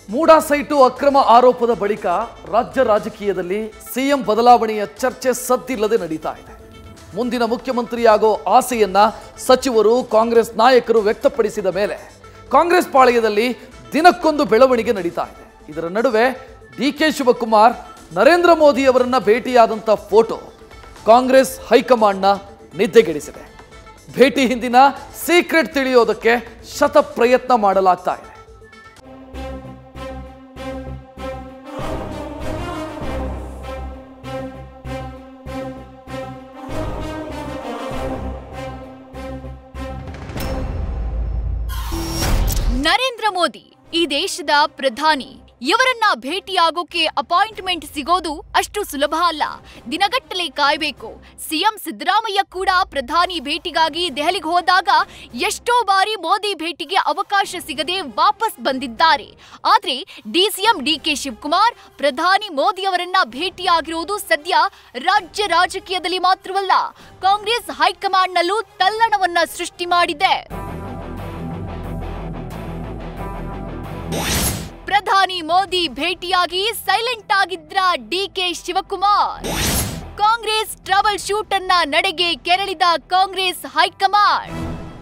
MUDA site ಅಕ್ರಮ ಆರೋಪದ ಬಳಿಕ ರಾಜ್ಯ ರಾಜಕೀಯದಲ್ಲಿ ಸಿಎಂ ಬದಲಾವಣೆಯ ಚರ್ಚೆ ಸದ್ದಿಲ್ಲದೆ ನಡೀತಾ ಇದೆ ಮುಂದಿನ ಮುಖ್ಯಮಂತ್ರಿಯಾಗೋ ಆಸೆಯನ್ನ ಸಚಿವರು ಕಾಂಗ್ರೆಸ್ ನಾಯಕರು ವ್ಯಕ್ತಪಡಿಸಿದ ಮೇಲೆ ಕಾಂಗ್ರೆಸ್ ಪಾಳೆಯದಲ್ಲಿ ದಿನಕ್ಕೊಂದು ಬೆಳವಣಿಗೆ ನಡೀತಾ ಇದೆ ಇದರ ನಡುವೆ ಡಿ ಕೆ ಶಿವಕುಮಾರ್ ನರೇಂದ್ರ ಮೋದಿ ಅವರನ್ನ ಭೇಟಿಯಾದಂಥ ಫೋಟೋ ಕಾಂಗ್ರೆಸ್ ಹೈಕಮಾಂಡ್ನ ನಿದ್ದೆಗೆಡಿಸಿದೆ ಭೇಟಿ ಹಿಂದಿನ ಸೀಕ್ರೆಟ್ ತಿಳಿಯೋದಕ್ಕೆ ಶತ ಪ್ರಯತ್ನ ಮಾಡಲಾಗ್ತಾ ಇದೆ ನರೇಂದ್ರ ಮೋದಿ ಈ ದೇಶದ ಪ್ರಧಾನಿ ಇವರನ್ನ ಭೇಟಿಯಾಗೋಕೆ ಅಪಾಯಿಂಟ್ಮೆಂಟ್ ಸಿಗೋದು ಅಷ್ಟು ಸುಲಭ ಅಲ್ಲ ದಿನಗಟ್ಟಲೆ ಕಾಯ್ಬೇಕು ಸಿಎಂ ಸಿದ್ದರಾಮಯ್ಯ ಕೂಡ ಪ್ರಧಾನಿ ಭೇಟಿಗಾಗಿ ದೆಹಲಿಗೆ ಹೋದಾಗ ಎಷ್ಟೋ ಬಾರಿ ಮೋದಿ ಭೇಟಿಗೆ ಅವಕಾಶ ಸಿಗದೆ ವಾಪಸ್ ಬಂದಿದ್ದಾರೆ ಆದ್ರೆ ಡಿಸಿಎಂ ಡಿಕೆ ಶಿವಕುಮಾರ್ ಪ್ರಧಾನಿ ಮೋದಿ ಅವರನ್ನ ಭೇಟಿಯಾಗಿರುವುದು ಸದ್ಯ ರಾಜ್ಯ ರಾಜಕೀಯದಲ್ಲಿ ಮಾತ್ರವಲ್ಲ ಕಾಂಗ್ರೆಸ್ ಹೈಕಮಾಂಡ್ನಲ್ಲೂ ತಲ್ಲಣವನ್ನ ಸೃಷ್ಟಿ ಮಾಡಿದೆ ಪ್ರಧಾನಿ ಮೋದಿ ಭೇಟಿಯಾಗಿ ಸೈಲೆಂಟ್ ಆಗಿದ್ರ DK Shivakumar Congress trouble shoot ಅನ್ನ ನಡೆಗೆ ಕೆರಳಿದ ಕಾಂಗ್ರೆಸ್ ಹೈಕಮಾಂಡ್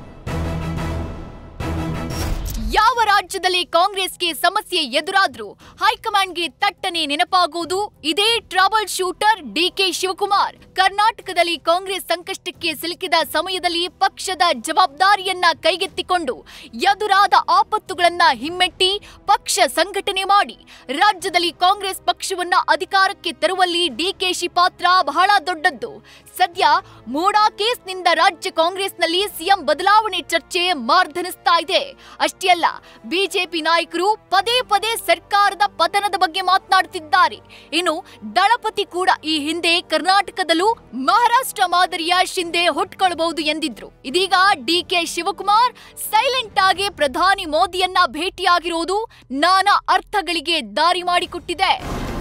ಯಾವ ರಾಜ್ಯದಲ್ಲಿ ಕಾಂಗ್ರೆಸ್ಗೆ ಸಮಸ್ಯೆ ಎದುರಾದ್ರೂ ಹೈಕಮಾಂಡ್ಗೆ ತಟ್ಟನೆ ನೆನಪಾಗುವುದು ಇದೇ ಟ್ರಬಲ್ ಶೂಟರ್ ಡಿಕೆ ಶಿವಕುಮಾರ್ ಕರ್ನಾಟಕದಲ್ಲಿ ಕಾಂಗ್ರೆಸ್ ಸಂಕಷ್ಟಕ್ಕೆ ಸಿಲುಕಿದ ಸಮಯದಲ್ಲಿ ಪಕ್ಷದ ಜವಾಬ್ದಾರಿಯನ್ನ ಕೈಗೆತ್ತಿಕೊಂಡು ಎದುರಾದ ಆಪತ್ತುಗಳನ್ನ ಹಿಮ್ಮೆಟ್ಟಿ ಪಕ್ಷ ಸಂಘಟನೆ ಮಾಡಿ ರಾಜ್ಯದಲ್ಲಿ ಕಾಂಗ್ರೆಸ್ ಪಕ್ಷವನ್ನ ಅಧಿಕಾರಕ್ಕೆ ತರುವಲ್ಲಿ ಡಿಕೆಶಿ ಪಾತ್ರ ಬಹಳ ದೊಡ್ಡದ್ದು ಸದ್ಯ ಮೂಡಾ ಕೇಸ್ನಿಂದ ರಾಜ್ಯ ಕಾಂಗ್ರೆಸ್ನಲ್ಲಿ ಸಿಎಂ ಬದಲಾವಣೆ ಚರ್ಚೆ ಮಾರ್ಧನಿಸ್ತಾ ಇದೆ ಅಷ್ಟೇ ಅಲ್ಲ ಬಿಜೆಪಿ ನಾಯಕರು ಪದೇ ಪದೇ ಸರ್ಕಾರದ ಪತನದ ಬಗ್ಗೆ ಮಾತನಾಡುತ್ತಿದ್ದಾರೆ ಇನ್ನು ದಳಪತಿ ಕೂಡ ಈ ಹಿಂದೆ ಕರ್ನಾಟಕದಲ್ಲೂ ಮಹಾರಾಷ್ಟ್ರ ಮಾದರಿಯ ಶಿಂದೆ ಹುಟ್ಕೊಳ್ಬಹುದು ಎಂದಿದ್ರು ಇದೀಗ ಡಿಕೆ ಶಿವಕುಮಾರ್ ಸೈಲೆಂಟ್ ಆಗಿ ಪ್ರಧಾನಿ ಮೋದಿಯನ್ನ ಭೇಟಿಯಾಗಿರುವುದು ನಾನಾ ಅರ್ಥಗಳಿಗೆ ದಾರಿ ಮಾಡಿಕೊಟ್ಟಿದೆ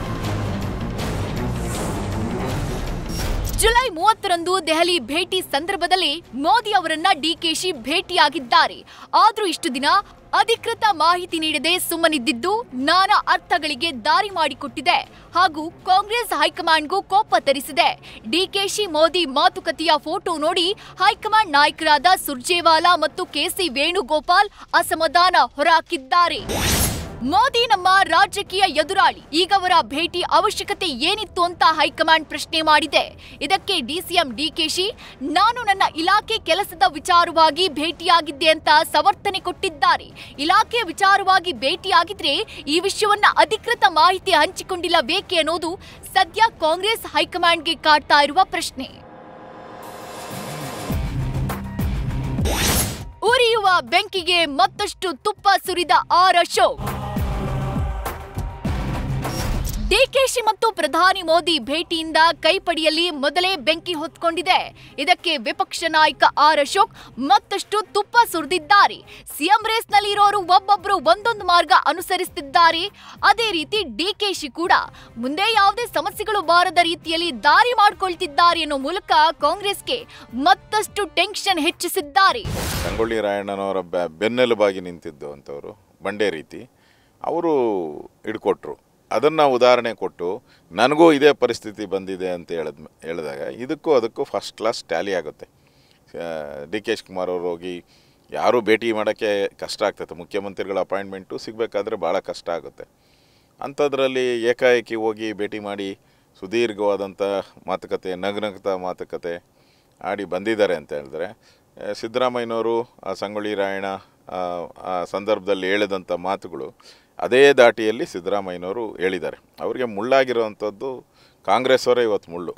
ಜುಲೈ ಮೂವತ್ತರಂದು ದೆಹಲಿ ಭೇಟಿ ಸಂದರ್ಭದಲ್ಲಿ ಮೋದಿ ಅವರನ್ನ ಡಿಕೆಶಿ ಭೇಟಿಯಾಗಿದ್ದಾರೆ ಆದ್ರೂ ಇಷ್ಟು ದಿನ ಅಧಿಕೃತ ಮಾಹಿತಿ ನೀಡದೆ ಸುಮ್ಮನಿದ್ದಿದ್ದು ನಾನಾ ಅರ್ಥಗಳಿಗೆ ದಾರಿ ಮಾಡಿಕೊಟ್ಟಿದೆ ಹಾಗೂ ಕಾಂಗ್ರೆಸ್ ಹೈಕಮಾಂಡ್ಗೂ ಕೋಪ ತರಿಸಿದೆ ಡಿಕೆಶಿ ಮೋದಿ ಮಾತುಕತೆಯ ಫೋಟೋ ನೋಡಿ ಹೈಕಮಾಂಡ್ ನಾಯಕರಾದ ಸುರ್ಜೇವಾಲಾ ಮತ್ತು ಕೆಸಿ ವೇಣುಗೋಪಾಲ್ ಅಸಮಾಧಾನ ಹೊರಹಾಕಿದ್ದಾರೆ ಮೋದಿ ನಮ್ಮ ರಾಜಕೀಯ ಎದುರಾಳಿ ಈಗ ಅವರ ಭೇಟಿ ಅವಶ್ಯಕತೆ ಏನಿತ್ತು ಅಂತ ಹೈಕಮಾಂಡ್ ಪ್ರಶ್ನೆ ಮಾಡಿದೆ ಇದಕ್ಕೆ ಡಿಸಿಎಂ ಡಿಕೆಶಿ ನಾನು ನನ್ನ ಇಲಾಖೆ ಕೆಲಸದ ವಿಚಾರವಾಗಿ ಭೇಟಿಯಾಗಿದ್ದೆ ಅಂತ ಸಮರ್ಥನೆ ಕೊಟ್ಟಿದ್ದಾರೆ ಇಲಾಖೆ ವಿಚಾರವಾಗಿ ಭೇಟಿಯಾಗಿದ್ರೆ ಈ ವಿಷಯವನ್ನ ಅಧಿಕೃತ ಮಾಹಿತಿ ಹಂಚಿಕೊಂಡಿಲ್ಲ ಬೇಕೆ ಅನ್ನೋದು ಸದ್ಯ ಕಾಂಗ್ರೆಸ್ ಹೈಕಮಾಂಡ್ಗೆ ಕಾಡ್ತಾ ಇರುವ ಪ್ರಶ್ನೆ ಉರಿಯುವ ಬೆಂಕಿಗೆ ಮತ್ತಷ್ಟು ತುಪ್ಪ ಸುರಿದ ಆರ್ ಅಶೋಕ್ ಡಿಕೆಶಿ ಮತ್ತು ಪ್ರಧಾನಿ ಮೋದಿ ಭೇಟಿಯಿಂದ ಕೈಪಡಿಯಲ್ಲಿ ಮೊದಲೇ ಬೆಂಕಿ ಹೊತ್ಕೊಂಡಿದೆ ಇದಕ್ಕೆ ವಿಪಕ್ಷ ನಾಯಕ ಆರ್ ಅಶೋಕ್ ಮತ್ತಷ್ಟು ತುಪ್ಪ ಸುರಿದಿದ್ದಾರೆ ಸಿಎಂ ರೇಸ್ನಲ್ಲಿರೋರು ಒಬ್ಬೊಬ್ರು ಒಂದೊಂದು ಮಾರ್ಗ ಅನುಸರಿಸುತ್ತಿದ್ದಾರೆ ಅದೇ ರೀತಿ ಡಿಕೆಶಿ ಕೂಡ ಮುಂದೆ ಯಾವುದೇ ಸಮಸ್ಯೆಗಳು ಬಾರದ ರೀತಿಯಲ್ಲಿ ದಾರಿ ಮಾಡಿಕೊಳ್ತಿದ್ದಾರೆ ಅನ್ನೋ ಮೂಲಕ ಕಾಂಗ್ರೆಸ್ಗೆ ಮತ್ತಷ್ಟು ಟೆನ್ಷನ್ ಹೆಚ್ಚಿಸಿದ್ದಾರೆ ಸಂಗೊಳ್ಳಿ ರಾಯಣ್ಣನವರ ಬೆ- ಬೆನ್ನೆಲುಬಾಗಿ ನಿಂತಿದ್ದು ಅಂಥವ್ರು ಬಂಡೆ ರೀತಿ ಅವರು ಹಿಡ್ಕೊಟ್ರು ಅದನ್ನು ಉದಾಹರಣೆ ಕೊಟ್ಟು ನನಗೂ ಇದೇ ಪರಿಸ್ಥಿತಿ ಬಂದಿದೆ ಅಂತ ಹೇಳಿದ ಹೇಳಿದಾಗ ಇದಕ್ಕೂ ಅದಕ್ಕೂ ಫಸ್ಟ್ ಕ್ಲಾಸ್ ಟ್ಯಾಲಿ ಆಗುತ್ತೆ ಡಿ ಕೆ ಶಿವಕುಮಾರ್ ಅವರು ಹೋಗಿ ಯಾರೂ ಭೇಟಿ ಮಾಡೋಕ್ಕೆ ಕಷ್ಟ ಆಗ್ತೈತೆ ಮುಖ್ಯಮಂತ್ರಿಗಳ ಅಪಾಯಿಂಟ್ಮೆಂಟು ಸಿಗಬೇಕಾದ್ರೆ ಭಾಳ ಕಷ್ಟ ಆಗುತ್ತೆ ಅಂಥದ್ರಲ್ಲಿ ಏಕಾಏಕಿ ಹೋಗಿ ಭೇಟಿ ಮಾಡಿ ಸುದೀರ್ಘವಾದಂಥ ಮಾತುಕತೆ ನಗ್ನಗ್ತ ಮಾತುಕತೆ ಆಡಿ ಬಂದಿದ್ದಾರೆ ಅಂತ ಹೇಳಿದ್ರೆ ಆ, ಸಿದ್ದರಾಮಯ್ಯನವರು ಆ ಸಂಗೊಳ್ಳಿ ರಾಯಣ್ಣ ಆ, ಆ ಸಂದರ್ಭದಲ್ಲಿ ಹೇಳಿದಂಥ ಮಾತುಗಳು ಅದೇ ದಾಟಿಯಲ್ಲಿ ಸಿದ್ದರಾಮಯ್ಯನವರು ಹೇಳಿದ್ದಾರೆ ಅವರಿಗೆ ಮುಳ್ಳಾಗಿರುವಂಥದ್ದು ಕಾಂಗ್ರೆಸ್ ಅವರೇ ಇವತ್ತು ಮುಳ್ಳು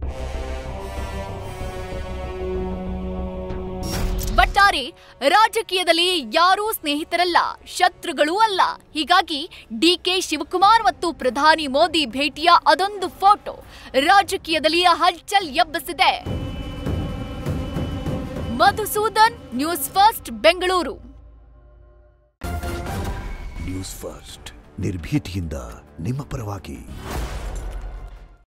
ಒಟ್ಟಾರೆ ರಾಜಕೀಯದಲ್ಲಿ ಯಾರೂ ಸ್ನೇಹಿತರಲ್ಲ ಶತ್ರುಗಳೂ ಅಲ್ಲ ಹೀಗಾಗಿ ಡಿಕೆ ಶಿವಕುಮಾರ್ ಮತ್ತು ಪ್ರಧಾನಿ ಮೋದಿ ಭೇಟಿಯ ಅದೊಂದು ಫೋಟೋ ರಾಜಕೀಯದಲ್ಲಿ ಹಲ್ಚಲ್ ಎಬ್ಬಿಸಿದೆ Madhusudan news first Bengaluru news first ನಿರ್ಭೀತಿಯಿಂದ ನಿಮ್ಮ ಪರವಾಗಿ